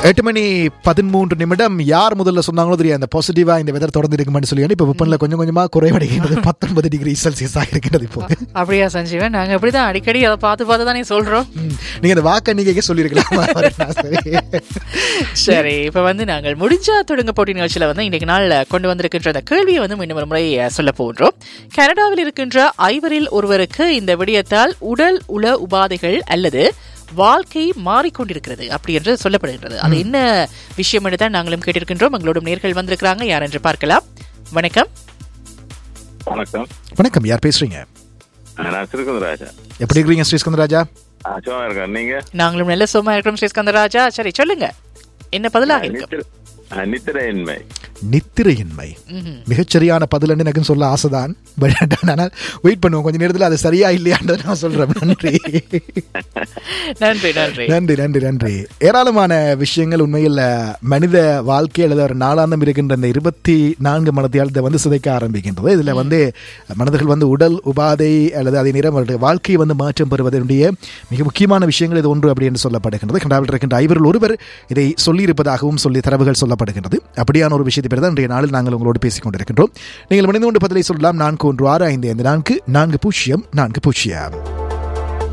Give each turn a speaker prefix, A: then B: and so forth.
A: எட்டு மணி பதிமூன்று நிமிடம் யார் முதல்ல சொன்னாங்களோ தெரியும் அந்த பாசிட்டிவா இந்த வெதர் தொடர்ந்து இருக்குமான்னு சொல்லி இப்போ வெப்பனில் கொஞ்சம் கொஞ்சமா குறைவடைகின்றது பத்தொன்பது டிகிரி செல்சியஸ் ஆகிருக்கின்றது இப்போ
B: அப்படியா சஞ்சீவன் நாங்க அப்படிதான் அடிக்கடி அதை பார்த்து பார்த்து தானே சொல்றோம்
A: ம். நீங்க அந்த வாக்க நீங்க சொல்லியிருக்கலாம் சரி
B: சரி இப்ப வந்து நாங்கள் முடிஞ்சா தொடங்க போட்டி நிகழ்ச்சியில வந்து இன்னைக்கு நாள் கொண்டு வந்திருக்கின்ற அந்த கேள்வியை வந்து மீண்டும் ஒரு முறை அஹ், சொல்ல போன்றோம் கனடாவில் இருக்கின்ற ஐவரில் ஒருவருக்கு இந்த விடயத்தால் உடல் உள உபாதைகள் அல்லது வாழ்க்கை மாறிக்கொண்டிருக்கிறது அப்படி என்று சொல்லப்படுகின்றது அது என்ன விஷயம் என்று தான் நாங்களும் கேட்டிருக்கின்றோம் எங்களோடும் நேர்கள் வந்திருக்கிறாங்க யார் என்று பார்க்கலாம் வணக்கம்
C: வணக்கம்
A: வணக்கம் யார் பேசுறீங்க
C: நான் திருக்குந்தராஜா
A: எப்படி இருக்கிறீங்க ஸ்ரீஸ்கந்தராஜா
C: சும்மா இருக்கேன் நீங்க
B: நாங்களும் நல்ல சும்மா இருக்கிறோம் ஸ்ரீஸ்கந்தராஜா சரி சொல்லுங்க என்ன பதிலாக இருக்கும்
C: நித்திர- ஆ, நித்திரையின்மை
A: நித்திரையின்மை
B: ம்ஹும்.
A: மிகச்சரியான பதில் எனக்கு சொல்ல ஆசைதான் பட் ஆனால் வெயிட் பண்ணுவோம் கொஞ்ச நேரத்தில் அது சரியா இல்லையான்றதை நான் சொல்றேன் நன்றி
B: நன்றி நன்றி
A: நன்றி நன்றி நன்றி ஏராளமான விஷயங்கள் உண்மையில் மனித வாழ்க்கை அல்லது ஒரு நாளாந்தம் இருக்கின்ற இந்த இருபத்தி நான்கு மனத்தியாலத்தை வந்து சிதைக்க ஆரம்பிக்கின்றது இதில் வந்து மனிதர்கள் வந்து உடல் உபாதை அல்லது அதே நேரம் அவருடைய வாழ்க்கையை வந்து மாற்றம் பெறுவதனுடைய மிக முக்கியமான விஷயங்கள் இது ஒன்று அப்படி என்று சொல்லப்படுகின்றது கனடாவில் இருக்கின்ற ஐவரில் ஒருவர் இதை சொல்லியிருப்பதாகவும் சொல்லி தரவுகள் சொல்லப்படுகின்றது அப்படியான ஒரு விஷயத்தை பிறகு இன்றைய நாளில் நாங்கள் உங்களோடு பேசிக் கொண்டிருக்கின்றோம் நீங்கள் மனித கொண்டு பதிலை சொல்லலாம் நான்கு ஒன்று ஆறு ஐந்து ஐந்து நான்கு நான்கு பூஜ்ஜியம் நான்கு பூஜ்ஜியம்